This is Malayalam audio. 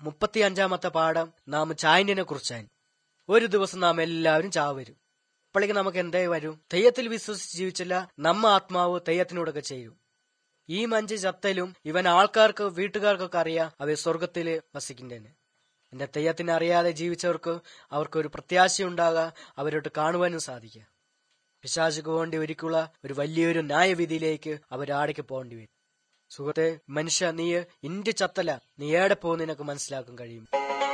മുപ്പത്തി അഞ്ചാമത്തെ പാഠം നാം ചായന്റിനെ കുറിച്ചാണ് ഒരു ദിവസം നാം എല്ലാവരും ചാവ് വരും അപ്പോഴേക്ക് നമുക്ക് എന്തേ വരും തെയ്യത്തിൽ വിശ്വസിച്ച് ജീവിച്ചില്ല നമ്മ ആത്മാവ് തെയ്യത്തിനോടൊക്കെ ചെയ്യും ഈ മഞ്ച് ചത്തലും ഇവൻ ആൾക്കാർക്ക് വീട്ടുകാർക്കൊക്കെ അറിയാം അവ സ്വർഗത്തില് വസിക്കുന്നതിന് എന്റെ തെയ്യത്തിനെ അറിയാതെ ജീവിച്ചവർക്ക് അവർക്ക് ഒരു പ്രത്യാശയുണ്ടാകാം അവരോട്ട് കാണുവാനും സാധിക്കുക പിശാചുക്ക് വേണ്ടി ഒരുക്കുള്ള ഒരു വലിയൊരു ന്യായവിധിയിലേക്ക് അവരാടേക്ക് പോകേണ്ടി വരും സുഹൃത്തെ മനുഷ്യ നീ ഇന്റെ ചത്തല നീ ഏടെ പോകുന്നതിനൊക്കെ മനസ്സിലാക്കാൻ കഴിയും